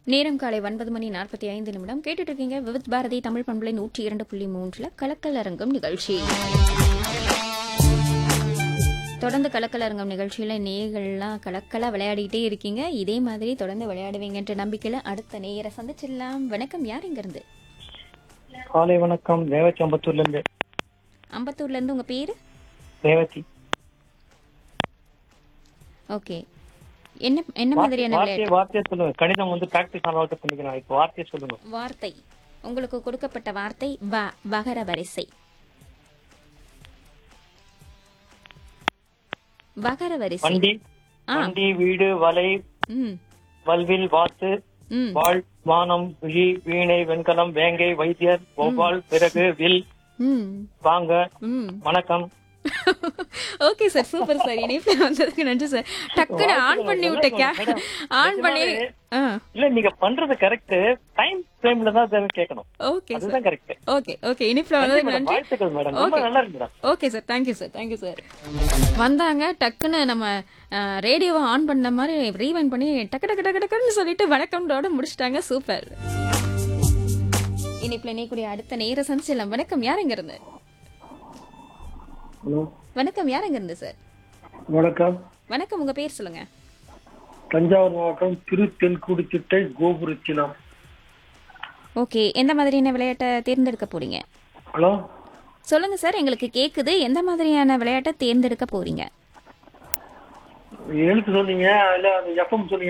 நேரம் காலை ஒன்பது மணி நாற்பத்தி ஐந்து நிமிடம் கேட்டுட்டு இருக்கீங்க விவித் பாரதி தமிழ் பண்பலை நூற்றி இரண்டு புள்ளி மூன்றுல கலக்கல் அரங்கம் நிகழ்ச்சி தொடர்ந்து கலக்கல் அரங்கம் நிகழ்ச்சியில நேயர்கள்லாம் கலக்கலா விளையாடிட்டே இருக்கீங்க இதே மாதிரி தொடர்ந்து விளையாடுவீங்கன்ற நம்பிக்கையில அடுத்த நேயரை சந்திச்சிடலாம் வணக்கம் யார் இங்க இருந்து காலை வணக்கம் ரேவதி அம்பத்தூர்ல இருந்து அம்பத்தூர்ல இருந்து உங்க பேரு ரேவதி ஓகே என்ன என்ன மாதிரியான வார்த்தையை விளையாட்டு வார்த்தையை சொல்லுங்க கணிதம் வந்து பிராக்டிஸ் ஆனவர்கிட்ட பண்ணிக்கலாம் இப்போ வார்த்தையை சொல்லுங்க வார்த்தை உங்களுக்கு கொடுக்கப்பட்ட வார்த்தை வ வகர வரிசை வகர வரிசை வண்டி ஆ. வண்டி வீடு வலை ம் வல்வில் வாத்து ம் வாழ் வானம் விழி வீணை வெண்கலம் வேங்கை வைத்தியர் ஒவ்வாள் பிறகு வில் ம் வாங்க ம் வணக்கம் ஓகே சார் சூப்பர் சார் இணைப்பு வந்ததுக்கு நன்றி சார் டக்குன்னு ஆன் பண்ணி விட்ட கே ஆன் பண்ணி ஆ இல்ல நீங்க பண்றது கரெக்ட் டைம் ஃப்ரேம்ல தான் அதை கேட்கணும் ஓகே சார் அதுதான் கரெக்ட் ஓகே ஓகே இனிப்புல வந்ததுக்கு நன்றி வாழ்த்துக்கள் மேடம் ரொம்ப Okay. நல்லா இருக்குடா okay sir thank you sir thank you sir வந்தாங்க டக்குன்னு நம்ம ரேடியோவை ஆன் பண்ண மாதிரி ரீவைன் பண்ணி டக்கு டக்கு டக்கு டக்குன்னு சொல்லிட்டு வணக்கம்ன்றோட முடிச்சிட்டாங்க சூப்பர் இனிப்புல இணையக்கூடிய அடுத்த நேர சந்திச்சிடலாம் வணக்கம் யார் இங்க இருந்து ஹலோ வணக்கம் யார் இங்க இருந்து சார் வணக்கம் வணக்கம் உங்க பேர் சொல்லுங்க தஞ்சாவூர் மாவட்டம் திருத்தென்குடித்திட்டை கோபுரத்தினம் ஓகே எந்த மாதிரியான விளையாட்டை தேர்ந்தெடுக்க போறீங்க ஹலோ சொல்லுங்க சார் எங்களுக்கு கேக்குது எந்த மாதிரியான விளையாட்டை தேர்ந்தெடுக்க போறீங்க எழுத்து சொன்னீங்க இல்ல அந்த எஃப்எம் சொன்னீங்க